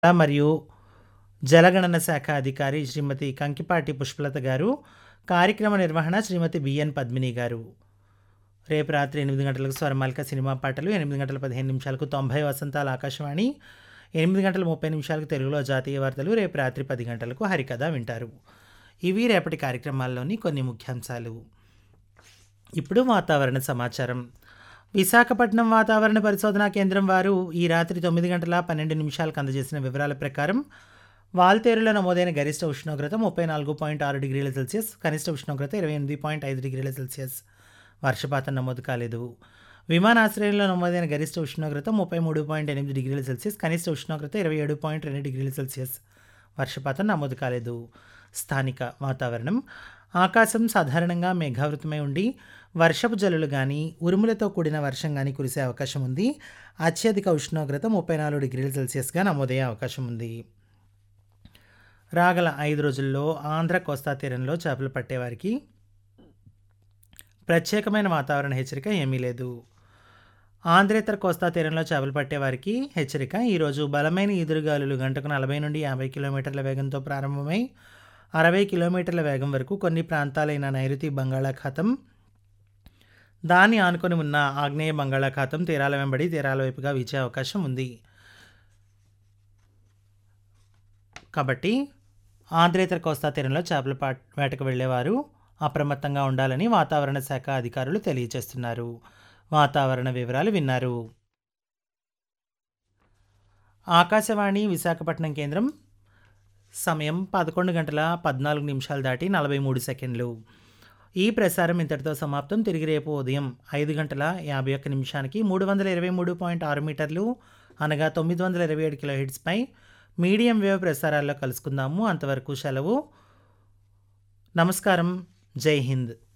మరియు జలగణన శాఖ అధికారి శ్రీమతి కంకిపాటి పుష్పలత గారు కార్యక్రమ నిర్వహణ శ్రీమతి బిఎన్ పద్మిని గారు రేపు రాత్రి ఎనిమిది గంటలకు స్వరమాలిక సినిమా పాటలు ఎనిమిది గంటల పదిహేను నిమిషాలకు తొంభై వసంతాల ఆకాశవాణి ఎనిమిది గంటల ముప్పై నిమిషాలకు తెలుగులో జాతీయ వార్తలు రేపు రాత్రి పది గంటలకు హరికథ వింటారు ఇవి రేపటి కార్యక్రమాల్లోని కొన్ని ముఖ్యాంశాలు ఇప్పుడు వాతావరణ సమాచారం విశాఖపట్నం వాతావరణ పరిశోధనా కేంద్రం వారు ఈ రాత్రి తొమ్మిది గంటల పన్నెండు నిమిషాలకు అందజేసిన వివరాల ప్రకారం వాల్తేరులో నమోదైన గరిష్ట ఉష్ణోగ్రత ముప్పై నాలుగు పాయింట్ ఆరు డిగ్రీల సెల్సియస్ కనిష్ట ఉష్ణోగ్రత ఇరవై ఎనిమిది పాయింట్ ఐదు డిగ్రీల సెల్సియస్ వర్షపాతం నమోదు కాలేదు విమానాశ్రయంలో నమోదైన గరిష్ట ఉష్ణోగ్రత ముప్పై మూడు పాయింట్ ఎనిమిది డిగ్రీల సెల్సియస్ కనిష్ట ఉష్ణోగ్రత ఇరవై ఏడు పాయింట్ రెండు డిగ్రీల సెల్సియస్ వర్షపాతం నమోదు కాలేదు స్థానిక వాతావరణం ఆకాశం సాధారణంగా మేఘావృతమై ఉండి వర్షపు జల్లులు కానీ ఉరుములతో కూడిన వర్షం కానీ కురిసే అవకాశం ఉంది అత్యధిక ఉష్ణోగ్రత ముప్పై నాలుగు డిగ్రీల సెల్సియస్గా నమోదయ్యే అవకాశం ఉంది రాగల ఐదు రోజుల్లో ఆంధ్ర కోస్తా తీరంలో చేపలు పట్టేవారికి ప్రత్యేకమైన వాతావరణ హెచ్చరిక ఏమీ లేదు ఆంధ్రేతర కోస్తా తీరంలో చేపలు పట్టేవారికి హెచ్చరిక ఈరోజు బలమైన ఈదురుగాలులు గంటకు నలభై నుండి యాభై కిలోమీటర్ల వేగంతో ప్రారంభమై అరవై కిలోమీటర్ల వేగం వరకు కొన్ని ప్రాంతాలైన నైరుతి బంగాళాఖాతం దాన్ని ఆనుకొని ఉన్న ఆగ్నేయ బంగాళాఖాతం తీరాల వెంబడి తీరాల వైపుగా వీచే అవకాశం ఉంది కాబట్టి ఆంధ్రేతర కోస్తా తీరంలో చేపల పా వేటకు వెళ్ళేవారు అప్రమత్తంగా ఉండాలని వాతావరణ శాఖ అధికారులు తెలియజేస్తున్నారు వాతావరణ వివరాలు విన్నారు ఆకాశవాణి విశాఖపట్నం కేంద్రం సమయం పదకొండు గంటల పద్నాలుగు నిమిషాలు దాటి నలభై మూడు సెకండ్లు ఈ ప్రసారం ఇంతటితో సమాప్తం తిరిగి రేపు ఉదయం ఐదు గంటల యాభై ఒక్క నిమిషానికి మూడు వందల ఇరవై మూడు పాయింట్ ఆరు మీటర్లు అనగా తొమ్మిది వందల ఇరవై ఏడు కిలో హెడ్స్పై మీడియం వేవ్ ప్రసారాల్లో కలుసుకుందాము అంతవరకు సెలవు నమస్కారం జై హింద్